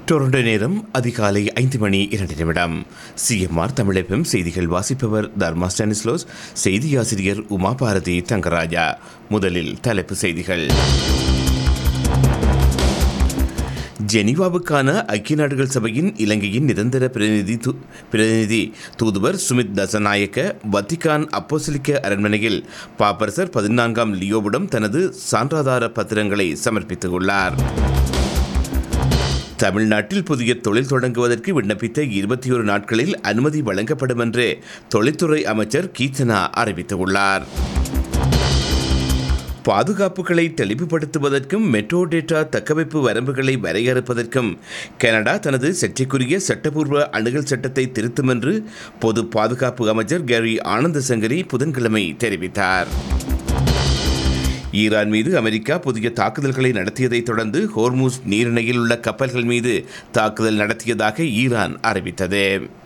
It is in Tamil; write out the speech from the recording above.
டொரண்டோ நேரம் அதிகாலை ஐந்து மணி இரண்டு நிமிடம் சிஎம்ஆர் தமிழகம் செய்திகள் வாசிப்பவர் தர்மா ஸ்டானிஸ்லோஸ் செய்தியாசிரியர் உமா பாரதி தங்கராஜா முதலில் தலைப்பு செய்திகள் ஜெனீவாவுக்கான ஐக்கிய நாடுகள் சபையின் இலங்கையின் நிரந்தர பிரதிநிதி து- பிரதிநிதி தூதுவர் சுமித் தசநாயக்க வத்திகான் அப்போசலிக்க அரண்மனையில் பாப்பரசர் பதினான்காம் லியோவிடம் தனது சான்றாதார பத்திரங்களை சமர்ப்பித்துள்ளார் தமிழ்நாட்டில் புதிய தொழில் தொடங்குவதற்கு விண்ணப்பித்த இருபத்தி ஒரு நாட்களில் அனுமதி வழங்கப்படும் என்று தொழில்துறை அமைச்சர் கீர்த்தனா அறிவித்துள்ளார் பாதுகாப்புகளை தெளிவுபடுத்துவதற்கும் மெட்ரோ டேட்டா தக்கவைப்பு வரம்புகளை வரையறுப்பதற்கும் கனடா தனது சர்ச்சைக்குரிய சட்டப்பூர்வ அணுகல் சட்டத்தை திருத்தும் என்று பொது பாதுகாப்பு அமைச்சர் கேரி ஆனந்த சங்கரி புதன்கிழமை தெரிவித்தார் ஈரான் மீது அமெரிக்கா புதிய தாக்குதல்களை நடத்தியதைத் தொடர்ந்து ஹோர்மூஸ் நீரிணையில் உள்ள கப்பல்கள் மீது தாக்குதல் நடத்தியதாக ஈரான் அறிவித்தது